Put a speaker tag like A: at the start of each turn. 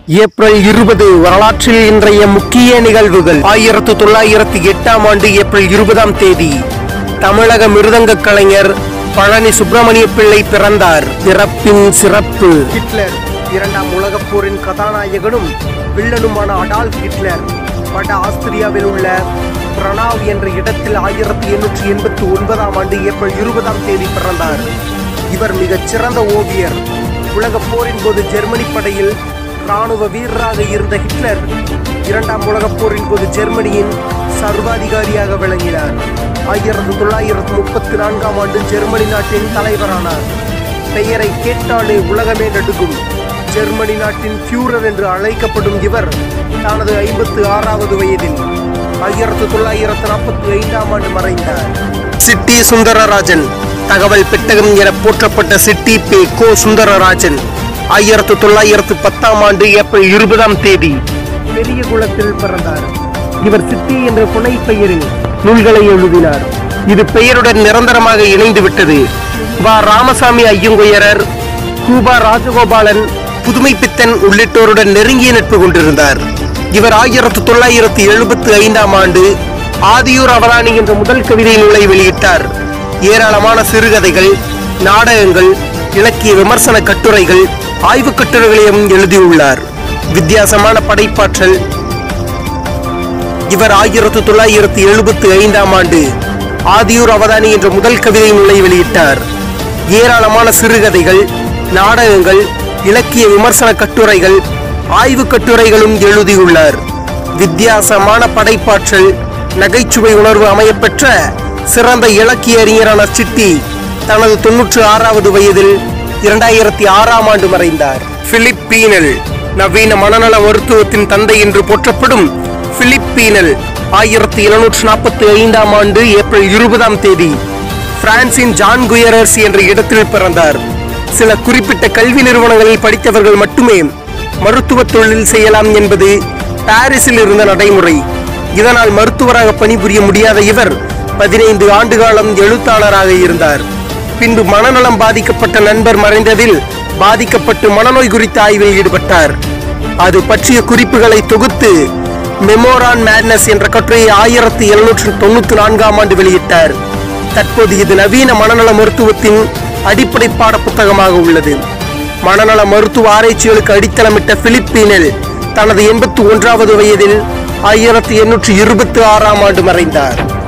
A: April இருபது வரலாற்றில் இன்றைய முக்கிய நிகழ்வுகள் ஆயிரத்து தொள்ளாயிரத்து எட்டாம் ஆண்டு ஏப்ரல் இருபதாம் தேதி தமிழக மிருதங்க கலைஞர் பழனி சுப்பிரமணிய பிள்ளை பிறந்தார் பிறப்பின் சிறப்பு ஹிட்லர் இரண்டாம் உலகப் போரின் கதாநாயகனும் வில்லனுமான அடால்ஃப் ஹிட்லர் வட ஆஸ்திரியாவில் உள்ள பிரணாவ் என்ற இடத்தில் ஆயிரத்தி எண்ணூற்றி எண்பத்தி ஒன்பதாம் ஆண்டு ஏப்ரல் இருபதாம் தேதி பிறந்தார் இவர் மிகச் சிறந்த ஓவியர் உலகப் போரின் போது ஜெர்மனி படையில் ராணுவ வீரராக இருந்த ஹிட்லர் இரண்டாம் உலகப் போரின் போது ஜெர்மனியின் சர்வாதிகாரியாக விளங்கினார் ஆயிரத்தி தொள்ளாயிரத்தி முப்பத்தி நான்காம் ஆண்டு ஜெர்மனி நாட்டின் தலைவரானார் பெயரை கேட்டாலே உலகமே நடுக்கும் ஜெர்மனி நாட்டின் ஃபியூரர் என்று அழைக்கப்படும் இவர் தனது ஐம்பத்து ஆறாவது வயதில் ஆயிரத்தி தொள்ளாயிரத்தி நாற்பத்தி ஐந்தாம் ஆண்டு மறைந்தார் சிட்டி சுந்தரராஜன் தகவல் பெட்டகம் என போற்றப்பட்ட சிட்டி பே கோ சுந்தரராஜன் ஆயிரத்தி தொள்ளாயிரத்து பத்தாம் ஆண்டு ஏப்ரல் இருபதாம் தேதி பெரிய குளத்தில் பிறந்தார் இவர் சிட்டி என்ற புனை பெயரில் நூல்களை எழுதினார் இது பெயருடன் நிரந்தரமாக இணைந்து விட்டது வா ராமசாமி ஐயங்குயரர் கூபா ராஜகோபாலன் புதுமை பித்தன் உள்ளிட்டோருடன் நெருங்கிய நட்பு கொண்டிருந்தார் இவர் ஆயிரத்து தொள்ளாயிரத்து எழுபத்து ஐந்தாம் ஆண்டு ஆதியூர் அவதானி என்ற முதல் கவிதை நூலை வெளியிட்டார் ஏராளமான சிறுகதைகள் நாடகங்கள் இலக்கிய விமர்சன கட்டுரைகள் ஆய்வுக் கட்டுரைகளையும் எழுதியுள்ளார் வித்தியாசமான படைப்பாற்றல் இவர் ஆயிரத்து தொள்ளாயிரத்து எழுபத்து ஐந்தாம் ஆண்டு ஆதியூர் அவதானி என்ற முதல் கவிதை நூலை வெளியிட்டார் ஏராளமான சிறுகதைகள் நாடகங்கள் இலக்கிய விமர்சன கட்டுரைகள் ஆய்வுக் கட்டுரைகளும் எழுதியுள்ளார் வித்தியாசமான படைப்பாற்றல் நகைச்சுவை உணர்வு அமையப்பெற்ற சிறந்த இலக்கிய அறிஞரான சிட்டி தனது தொன்னூற்று ஆறாவது வயதில் இரண்டாயிரத்தி ஆறாம் ஆண்டு மறைந்தார் பிலிப்பீனல் நவீன மனநல மருத்துவத்தின் தந்தை என்று போற்றப்படும் பிலிப்பீனல் ஆயிரத்தி எழுநூற்று நாற்பத்தி ஐந்தாம் ஆண்டு ஏப்ரல் இருபதாம் தேதி பிரான்சின் ஜான் குயரர்ஸ் என்ற இடத்தில் பிறந்தார் சில குறிப்பிட்ட கல்வி நிறுவனங்களில் படித்தவர்கள் மட்டுமே மருத்துவ தொழில் செய்யலாம் என்பது பாரிஸில் இருந்த நடைமுறை இதனால் மருத்துவராக பணிபுரிய முடியாத இவர் பதினைந்து ஆண்டு காலம் எழுத்தாளராக இருந்தார் பின்பு மனநலம் பாதிக்கப்பட்ட நண்பர் மறைந்ததில் பாதிக்கப்பட்டு மனநோய் குறித்த ஆய்வில் ஈடுபட்டார் அது பற்றிய குறிப்புகளை தொகுத்து மெமோரான் மேட்னஸ் என்ற கட்டுரையை ஆயிரத்தி எழுநூற்று தொண்ணூத்தி நான்காம் ஆண்டு வெளியிட்டார் தற்போது இது நவீன மனநல மருத்துவத்தின் அடிப்படை பாட புத்தகமாக உள்ளது மனநல மருத்துவ ஆராய்ச்சிகளுக்கு அடித்தளமிட்ட பிலிப்பீனில் தனது எண்பத்தி ஒன்றாவது வயதில் ஆயிரத்தி எண்ணூற்றி இருபத்தி ஆறாம் ஆண்டு மறைந்தார்